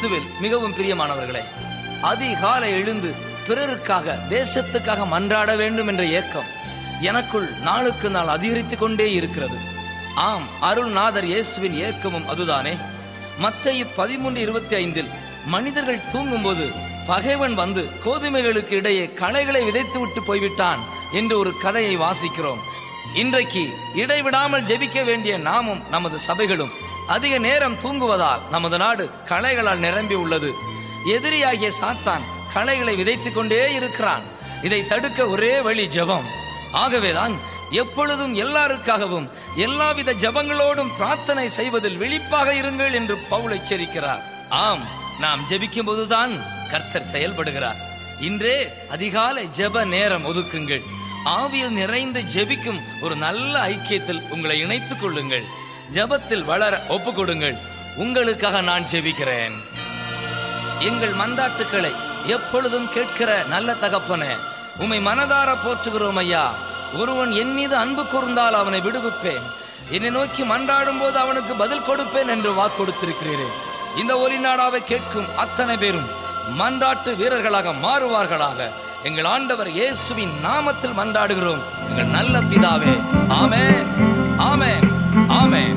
கிறிஸ்துவில் மிகவும் பிரியமானவர்களே அதிகாலை எழுந்து பிறருக்காக தேசத்துக்காக மன்றாட வேண்டும் என்ற ஏக்கம் எனக்குள் நாளுக்கு நாள் அதிகரித்துக் கொண்டே இருக்கிறது ஆம் அருள்நாதர் இயேசுவின் ஏக்கமும் அதுதானே மத்தேயு பதிமூன்று இருபத்தி ஐந்தில் மனிதர்கள் தூங்கும்போது பகைவன் வந்து கோதுமைகளுக்கு இடையே களைகளை விதைத்து விட்டு போய்விட்டான் என்று ஒரு கதையை வாசிக்கிறோம் இன்றைக்கு இடைவிடாமல் ஜெபிக்க வேண்டிய நாமும் நமது சபைகளும் அதிக நேரம் தூங்குவதால் நமது நாடு களைகளால் நிரம்பி உள்ளது எதிரியாகிய சாத்தான் களைகளை விதைத்துக் கொண்டே இருக்கிறான் இதை தடுக்க ஒரே வழி ஜெபம் ஆகவேதான் எப்பொழுதும் எல்லாருக்காகவும் எல்லாவித ஜெபங்களோடும் பிரார்த்தனை செய்வதில் விழிப்பாக இருங்கள் என்று பவுல் எச்சரிக்கிறார் ஆம் நாம் ஜெபிக்கும் போதுதான் கர்த்தர் செயல்படுகிறார் இன்றே அதிகாலை ஜெப நேரம் ஒதுக்குங்கள் ஆவியில் நிறைந்து ஜெபிக்கும் ஒரு நல்ல ஐக்கியத்தில் உங்களை இணைத்துக் கொள்ளுங்கள் ஜெபத்தில் வளர ஒப்புக் கொடுங்கள் உங்களுக்காக நான் ஜெபிக்கிறேன் எங்கள் மந்தாட்டுக்களை எப்பொழுதும் கேட்கிற நல்ல தகப்பனே உம்மை மனதார போற்றுகிறோம் ஐயா ஒருவன் என் மீது அன்பு கூர்ந்தால் அவனை விடுவிப்பேன் என்னை நோக்கி மன்றாடும் போது அவனுக்கு பதில் கொடுப்பேன் என்று வாக்கு கொடுத்திருக்கிறீரே இந்த ஒலி நாடாவை கேட்கும் அத்தனை பேரும் மன்றாட்டு வீரர்களாக மாறுவார்களாக எங்கள் ஆண்டவர் இயேசுவின் நாமத்தில் மன்றாடுகிறோம் எங்கள் நல்ல பிதாவே ஆமென் ஆமென் ஆமென்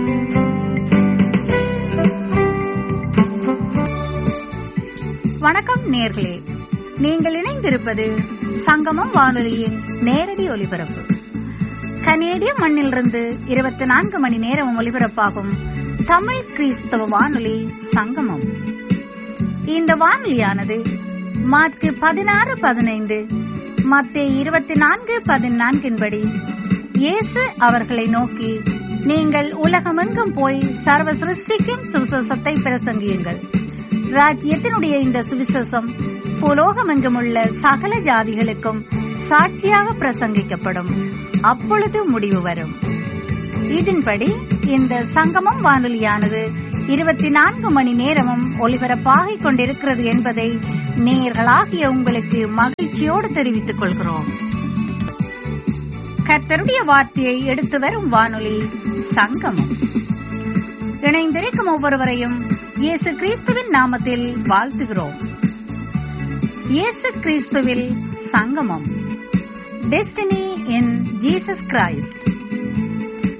வணக்கம் நேர்களே நீங்கள் இணைந்திருப்பது சங்கமம் வானொலியின் நேரடி ஒலிபரப்பு கனேடிய மண்ணிலிருந்து இருபத்தி நான்கு மணி நேரம் ஒலிபரப்பாகும் தமிழ் கிறிஸ்தவ வானொலி சங்கமம் இந்த வானொலியானது மார்க்கு பதினாறு பதினைந்து மத்திய இருபத்தி நான்கு பதினான்கின்படி இயேசு அவர்களை நோக்கி நீங்கள் உலகமெங்கும் போய் சர்வ சிருஷ்டிக்கும் சுவிசேஷத்தை பிரசங்கியுங்கள் ராஜ்யத்தினுடைய இந்த சுவிசேஷம் புலோகமெங்கும் உள்ள சகல ஜாதிகளுக்கும் சாட்சியாக பிரசங்கிக்கப்படும் அப்பொழுது முடிவு வரும் இதன்படி இந்த சங்கமம் வானொலியானது இருபத்தி நான்கு மணி நேரமும் ஒலிபரப்பாகிக் கொண்டிருக்கிறது என்பதை நேயர்களாகிய உங்களுக்கு மகிழ்ச்சியோடு தெரிவித்துக் கொள்கிறோம் கர்த்தருடைய வார்த்தையை எடுத்து வரும் வானொலி சங்கமம் இணைந்திருக்கும் ஒவ்வொருவரையும் இயேசு கிறிஸ்துவின் நாமத்தில் வாழ்த்துகிறோம் இயேசு கிறிஸ்துவில் சங்கமம் டெஸ்டினி இன் ஜீசஸ் கிரைஸ்ட்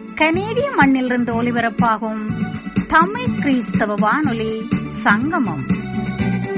கனேடிய மண்ணிலிருந்து ஒலிபரப்பாகும் தமிழ் கிறிஸ்தவ வானொலி சங்கமம்